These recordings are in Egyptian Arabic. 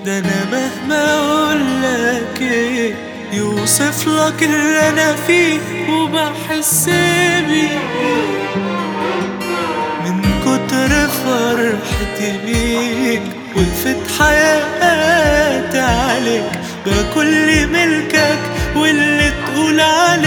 ده انا مهما اقولك ايه يوصف لك اللي انا فيه وبحس بيه من كتر فرحتي بيك وقفت حياتي عليك بكل ملكك واللي تقول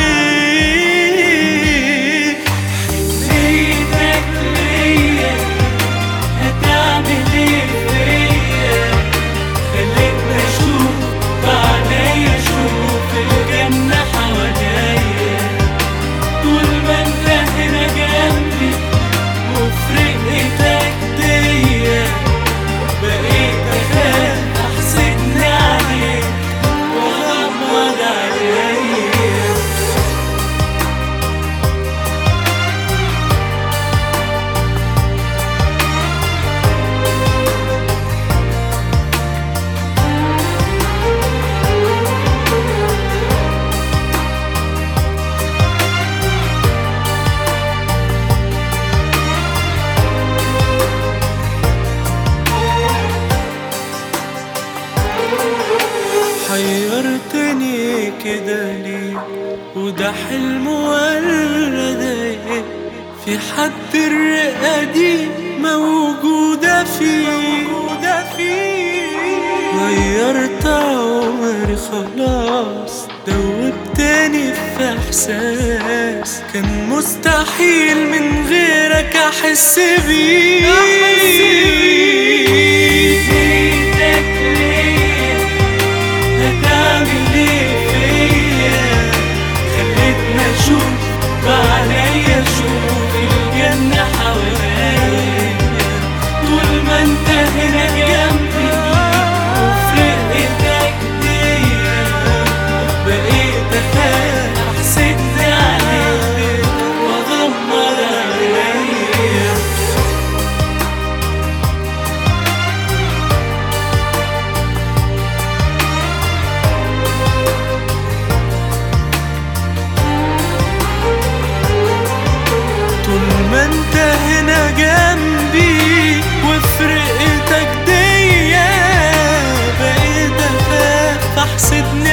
عليه حنيتك ليا هتعمل ايه فيا خليتني اشوف بعينيا اشوف الجنة حواليا طول ما انت هنا جنبي وفي رقتك ديا بقيت اخاف احسدني عليك واغمض عينيا حيرتني كده ليه وده حلم ولا ده ايه في حد الرئة دي موجودة فيه موجودة فيه غيرت عمري خلاص دوبتني في احساس كان مستحيل من غيرك احس بيه حنيتك ليا هتعمل ايه فيا خليتني اشوف بعينيا اشوف الجنة حواليا طول ما انت هنا جنبي وفي رقتك ديا بقيت اخاف احسدني عليك واغمض عينيا طول ما انت هنا جنبي وفي رقتك دي بقيت اخاف احسدني